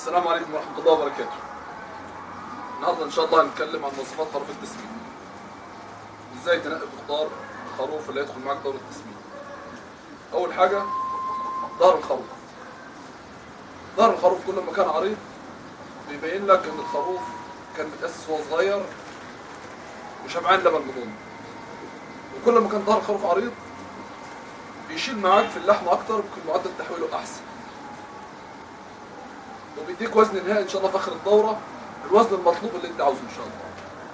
السلام عليكم ورحمة الله وبركاته. النهارده إن شاء الله هنتكلم عن مواصفات خروف التسمين. إزاي تنقي تختار الخروف اللي هيدخل معاك دورة التسمين. أول حاجة ظهر الخروف. ظهر الخروف كل ما كان عريض بيبين لك إن الخروف كان متأسس وهو صغير وشبعان لبن بدون. وكل ما كان ظهر الخروف عريض بيشيل معاك في اللحم أكتر ويكون معدل تحويله أحسن. وبيديك وزن نهائي ان شاء الله في اخر الدوره الوزن المطلوب اللي انت عاوزه ان شاء الله.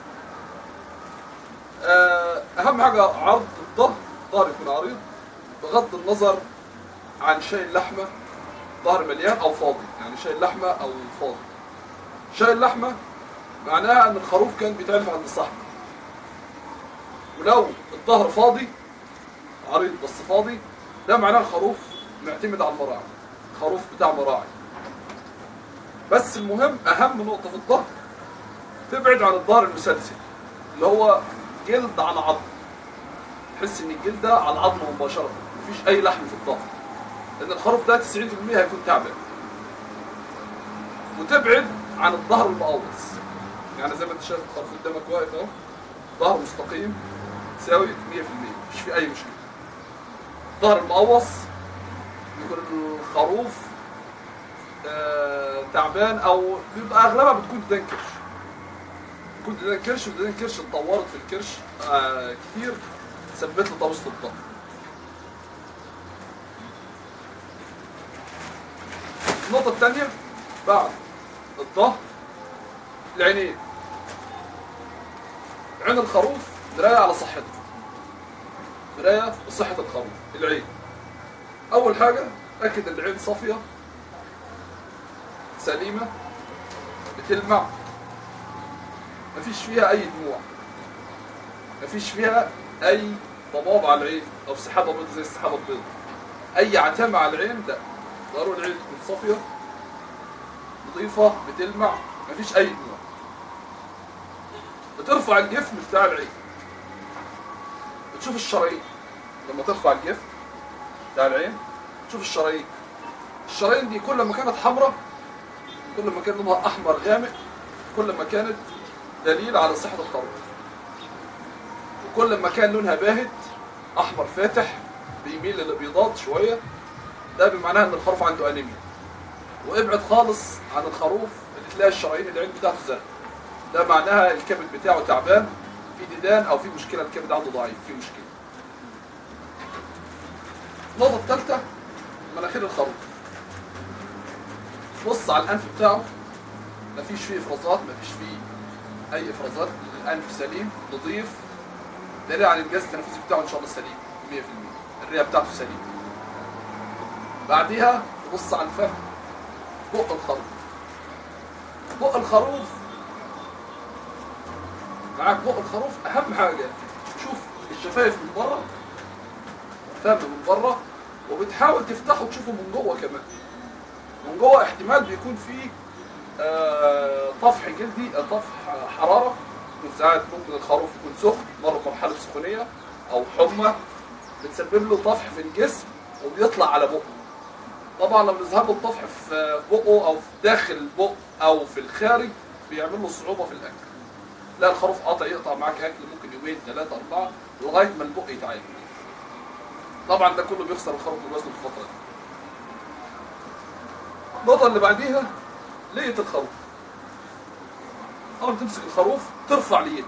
آه، اهم حاجه عرض الظهر الظهر يكون عريض بغض النظر عن شايل لحمه ظهر مليان او فاضي يعني شايل لحمه او فاضي. شايل لحمه معناها ان الخروف كان بيتعرف عند صاحبه. ولو الظهر فاضي عريض بس فاضي ده معناه الخروف معتمد على المراعي. خروف بتاع مراعي. بس المهم اهم نقطه في الظهر تبعد عن الظهر المسلسل اللي هو جلد على عظم تحس ان الجلد ده على العظم مباشره مفيش اي لحم في الظهر لان الخروف ده 90% هيكون تعبان وتبعد عن الظهر المقوس يعني زي ما انت شايف الخروف قدامك واقف اهو ظهر مستقيم تساوي 100% مفيش فيه اي مشكله الظهر المقوس يكون الخروف آه، تعبان او بيبقى اغلبها بتكون ديدان كرش بتكون ديدان كرش وديدان كرش اتطورت في الكرش آه كتير ثبت له طابوسة الظهر النقطة الثانية بعد الظهر العينين عين الخروف مراية على صحته مراية لصحة الخروف العين أول حاجة تأكد إن العين صافية سليمة بتلمع مفيش فيها أي دموع مفيش فيها أي ضباب على العين أو سحابة بيض زي السحابة البيضاء أي عتامة على العين لا ضروري العين تكون صافية نظيفة بتلمع مفيش أي دموع بترفع الجفن بتاع العين بتشوف الشرايين لما ترفع الجفن بتاع العين تشوف الشرايين الشرايين دي كل ما كانت حمراء كل ما كان لونها احمر غامق كل ما كانت دليل على صحه الخروف وكل ما كان لونها باهت احمر فاتح بيميل للابيضات شويه ده بمعناها ان الخروف عنده انيميا وابعد خالص عن الخروف اللي تلاقي الشرايين العين بتاعته زرقاء ده معناها الكبد بتاعه تعبان في ديدان او في مشكله الكبد عنده ضعيف في مشكله النقطه الثالثه مناخير الخروف بص على الانف بتاعه مفيش فيه افرازات مفيش فيه اي افرازات الانف سليم نظيف دليل على الجهاز التنفسي بتاعه ان شاء الله سليم 100% الرئه بتاعته سليم بعديها تبص على الفم بق الخروف بق الخروف معاك بق الخروف اهم حاجه شوف الشفايف من بره فم من بره وبتحاول تفتحه تشوفه من جوه كمان من جوه احتمال بيكون فيه آه، طفح جلدي آه، طفح آه، حراره يكون ساعات ممكن الخروف يكون سخن مر بمرحله سخونيه او حمى بتسبب له طفح في الجسم وبيطلع على بقه طبعا لما يظهر له الطفح في بقه او في داخل البق او في الخارج بيعمل له صعوبه في الاكل لا الخروف قاطع يقطع معاك اكل ممكن يومين ثلاثه اربعه لغايه ما البق يتعالج طبعا ده كله بيخسر الخروف من وزنه في الفتره دي النقطة اللي بعديها لية الخروف أول ما تمسك الخروف ترفع ليته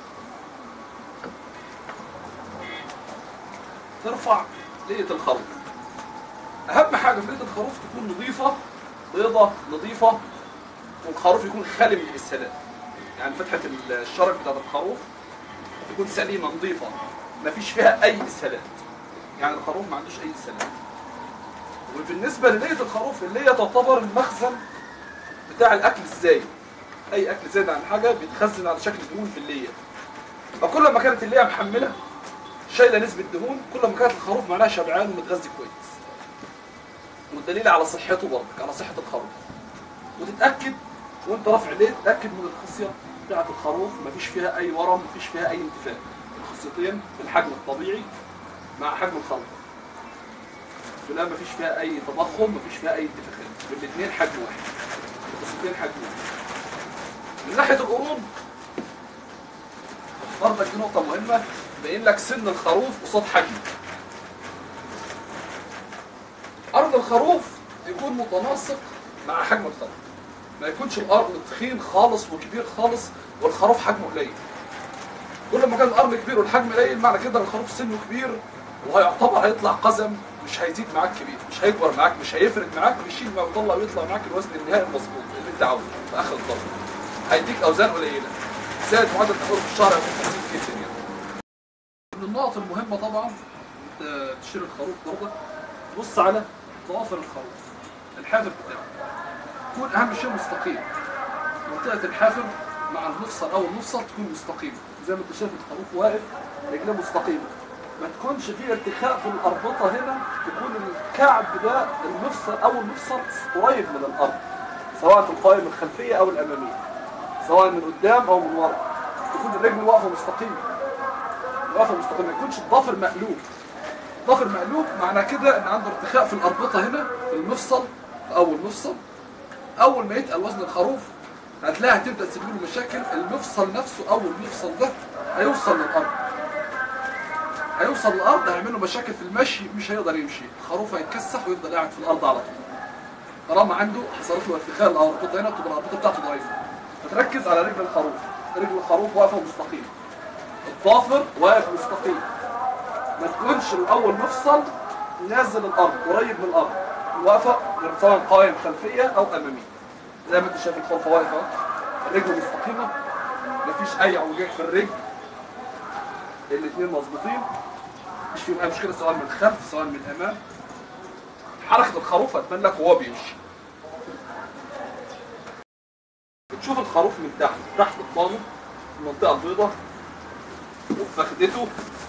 ترفع لية الخروف أهم حاجة في لية الخروف تكون نظيفة بيضة نظيفة والخروف يكون خالي من الإسهالات يعني فتحة الشرج بتاعت الخروف تكون سليمة نظيفة ما فيش فيها أي إسهالات يعني الخروف ما عندوش أي إسهالات وبالنسبه لليه الخروف اللي هي تعتبر المخزن بتاع الاكل الزايد اي اكل زايد عن حاجه بيتخزن على شكل دهون في الليه فكل ما كانت الليه محمله شايله نسبه دهون كل ما كانت الخروف معناها شبعان ومتغذي كويس والدليل على صحته برضك على صحه الخروف وتتاكد وانت رافع ليه تتاكد من الخصيه بتاعه الخروف مفيش فيها اي ورم مفيش فيها اي انتفاخ الخصيتين في الحجم الطبيعي مع حجم الخروف السلام مفيش فيها اي تضخم مفيش فيها اي انتفاخات والاثنين حجم واحد بين حجمين من ناحيه القرون برضك دي نقطه مهمه باين لك سن الخروف قصاد حجمه ارض الخروف يكون متناسق مع حجم الخروف ما يكونش الارض تخين خالص وكبير خالص والخروف حجمه قليل كل ما كان الارض كبير والحجم قليل معنى كده ان الخروف سنه كبير وهيعتبر هيطلع قزم مش هيزيد معاك كبير مش هيكبر معاك مش هيفرد معاك بيشيل ما يطلع ويطلع معاك الوزن النهائي المظبوط اللي انت عاوزه في اخر الضرب هيديك اوزان قليله زائد معدل تخلف في الشهر هيكون كثير جدا يعني من النقط المهمه طبعا انت تشتري الخروف برضه بص على ضوافر الخروف الحافر بتاعه يكون اهم شيء مستقيم منطقه الحافر مع المفصل او المفصل تكون مستقيمه زي ما انت شايف الخروف واقف رجليه مستقيمه ما تكونش في ارتخاء في الاربطه هنا تكون الكعب ده المفصل او المفصل قريب من الارض سواء في القائمه الخلفيه او الاماميه سواء من قدام او من ورا تكون الرجل واقفه مستقيمه واقفه مستقيمه ما يكونش الضفر مقلوب ضفر مقلوب معنى كده ان عنده ارتخاء في الاربطه هنا في المفصل في اول مفصل اول ما يتقل وزن الخروف هتلاقي هتبدا تسبب له مشاكل المفصل نفسه او المفصل ده هيوصل للارض هيوصل للارض هيعمل له مشاكل في المشي مش هيقدر يمشي الخروف هيتكسح ويفضل قاعد في الارض على طول طالما عنده حصلت له ارتخاء الاربطه هنا تبقى الاربطه بتاعته ضعيفه فتركز على رجل الخروف رجل الخروف واقفه مستقيمه الضافر واقف مستقيم ما تكونش الاول مفصل نازل الارض قريب من الارض واقفه سواء قائم خلفيه او اماميه زي ما انت شايف الخلفه واقفه الرجل مستقيمه مفيش اي اعوجاج في الرجل الاثنين مظبوطين مش فيهم اي مشكله سواء من الخلف سواء من الامام حركه الخروف هتبان لك وهو بيمشي بتشوف الخروف من تحت تحت الطانه المنطقه البيضاء وفخدته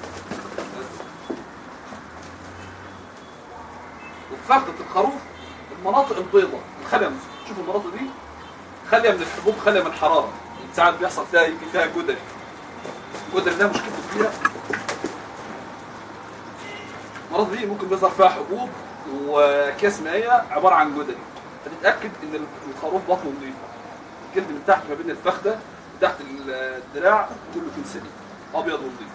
وفخدة الخروف المناطق البيضاء الخالية من شوف المناطق دي خالية من الحبوب خالية من الحرارة ساعات بيحصل فيها يجي فيها جدري الجدري ده مشكلته كبيرة المناطق دي ممكن بيظهر فيها حبوب واكياس مائية عبارة عن جدري فتتأكد ان الخروف بطنه نظيفة الجلد من تحت ما بين الفخدة وتحت الدراع كله يكون سليم ابيض ونظيف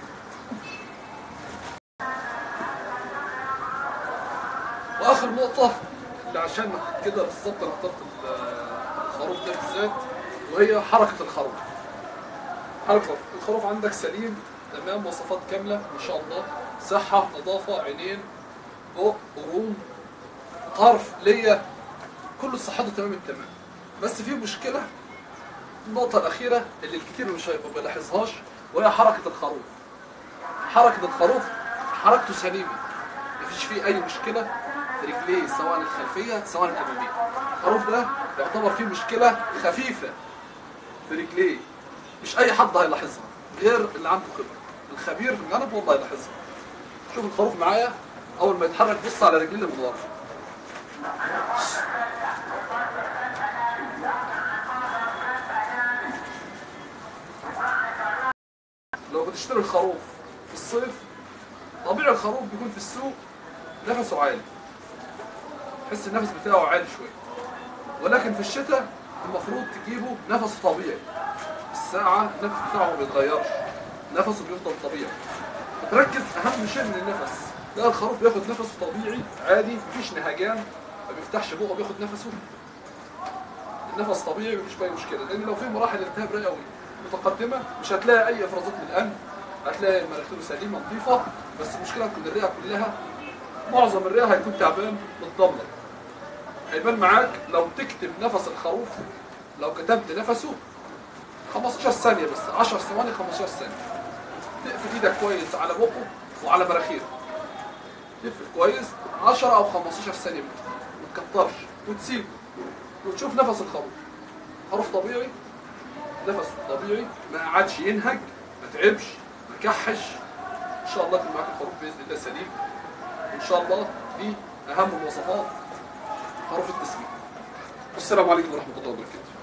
واخر نقطة اللي عشان كده بالظبط انا اخترت الخروف ده بالذات وهي حركة الخروف حركة الخروف عندك سليم تمام وصفات كاملة ما شاء الله صحة نظافة عينين بق قرون طرف ليا كل صحته تمام التمام بس في مشكلة النقطة الأخيرة اللي الكثير مش هيبقى بيلاحظهاش وهي حركة الخروف حركة الخروف حركته سليمة مفيش فيه أي مشكلة في رجليه سواء الخلفية سواء الأمامية الخروف ده يعتبر فيه مشكلة خفيفة في رجليه مش أي حد هيلاحظها غير اللي عنده خبرة الخبير في الجانب والله يلاحظها شوف الخروف معايا أول ما يتحرك بص على رجليه المضارة لو بتشتري الخروف في الصيف طبيعي الخروف بيكون في السوق نفسه عالي تحس النفس بتاعه عالي شويه ولكن في الشتاء المفروض تجيبه نفسه طبيعي الساعة النفس بتاعه ما بيتغيرش نفسه بيفضل طبيعي تركز أهم شيء من النفس ده الخروف بياخد نفسه طبيعي عادي مفيش نهجان ما بيفتحش بقه بياخد نفسه النفس طبيعي مفيش فيه مشكلة لأن لو في مراحل التهاب رئوي متقدمة مش هتلاقي أي إفرازات من الأنف هتلاقي مناخيره سليمة نظيفة بس المشكلة تكون الرئة كلها معظم الرئة هيكون تعبان متدمر هيبان معاك لو تكتب نفس الخروف لو كتبت نفسه 15 ثانية بس 10 ثواني 15 ثانية تقفل ايدك كويس على بقه وعلى مناخيره تقفل كويس 10 او 15 ثانية ما تكترش وتسيبه وتشوف نفس الخروف خروف طبيعي نفسه طبيعي ما قعدش ينهج ما تعبش ما كحش ان شاء الله يكون معاك الخروف باذن الله سليم ان شاء الله دي اهم الوصفات خروف التسمين والسلام عليكم ورحمه الله وبركاته